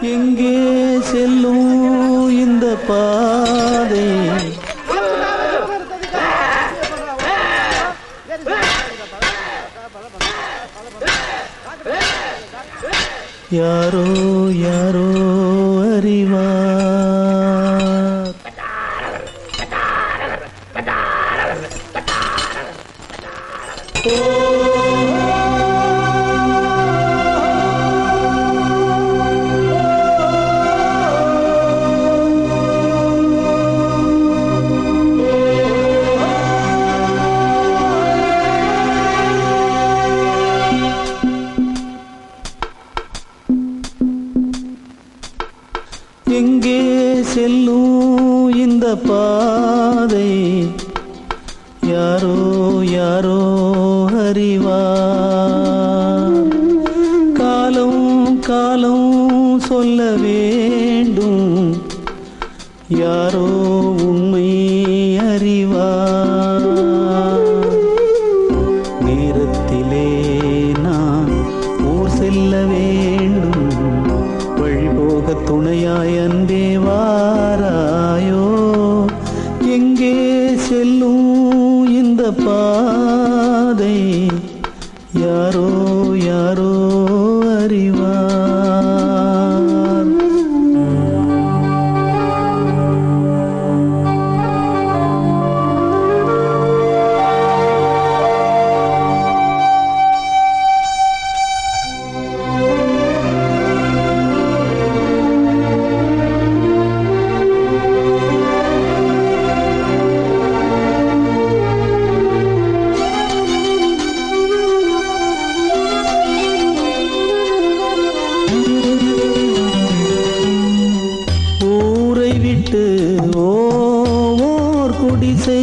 எங்கே செல்லும் இந்த பாதை யாரோ யாரோ அறிவார் எங்கே செல்லும் இந்த பாதை யாரோ யாரோ அறிவார் காலம் காலம் சொல்ல வேண்டும் யாரோ உண்மை அறிவார் நேரத்திலே நான் ஊர் செல்ல வேண்டும் வழிபோக துணையாய் அன்பே வாராயோ எங்கே செல்லும் இந்த பாதை யாரோ யாரோ அறிவார் ஊரை விட்டு ஓர் குடிசை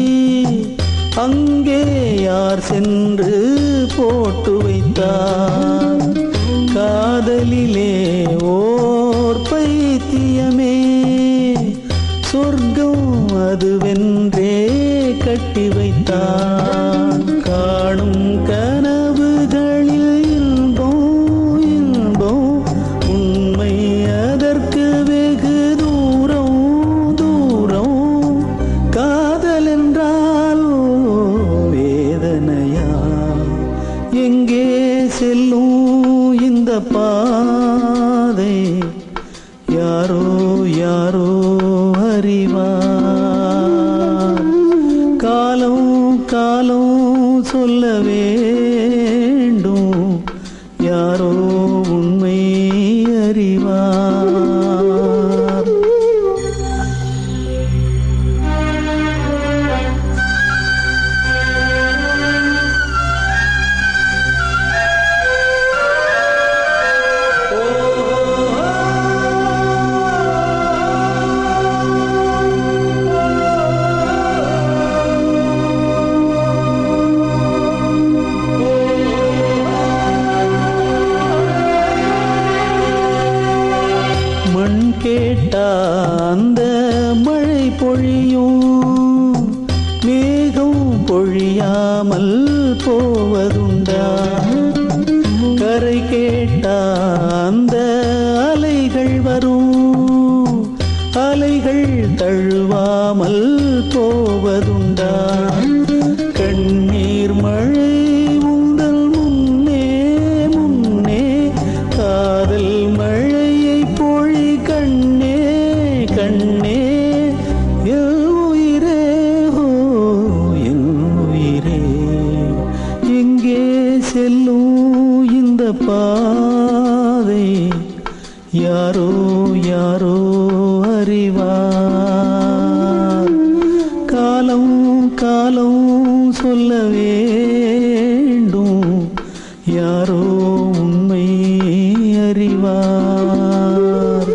அங்கே யார் சென்று போட்டு வைத்தார் காதலிலே ஓர் பைத்தியமே சொர்க்கம் அதுவென்றே கட்டி வைத்தான் காணும் கனவுகளில் இன்பம் இன்பம் உண்மை அதற்கு வெகு தூரம் தூரம் காதல் என்றால் வேதனையா எங்கே செல்லும் இந்த பாதை யாரோ யாரோ அறிவார் காலம் காலம் சொல்ல வேண்டும் யாரோ உண்மை அறிவார் மண் கேட்டா அந்த மழை பொழியும் மேகம் பொழியாமல் போவதுண்டா கரை கேட்டா அந்த அலைகள் வரும் அலைகள் தழுவாமல் போவதுண்டா கண்ணீர் மழை உந்தல் முன்னே முன்னே காதல் மழையை பொழி கண்ணே கண்ணே என் உயிரே ஹோ என் உயிரே எங்கே செல்லும் இந்த பாதை யாரோ யாரோ அறிவார் காலம் காலம் சொல்ல வேண்டும் யாரோ உண்மை அறிவார்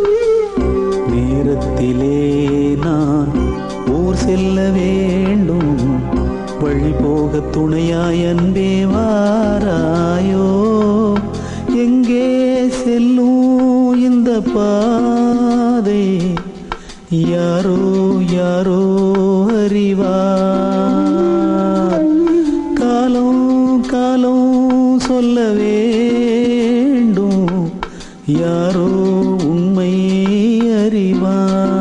நேரத்திலே நான் ஊர் செல்ல வேண்டும் வழி போக துணையாய் அன்பே வாராயோ எங்கே செல்லும் இந்த பாதை யாரோ யாரோ அறிவார் காலம் காலம் சொல்ல வேண்டும் யாரோ உண்மை அறிவார்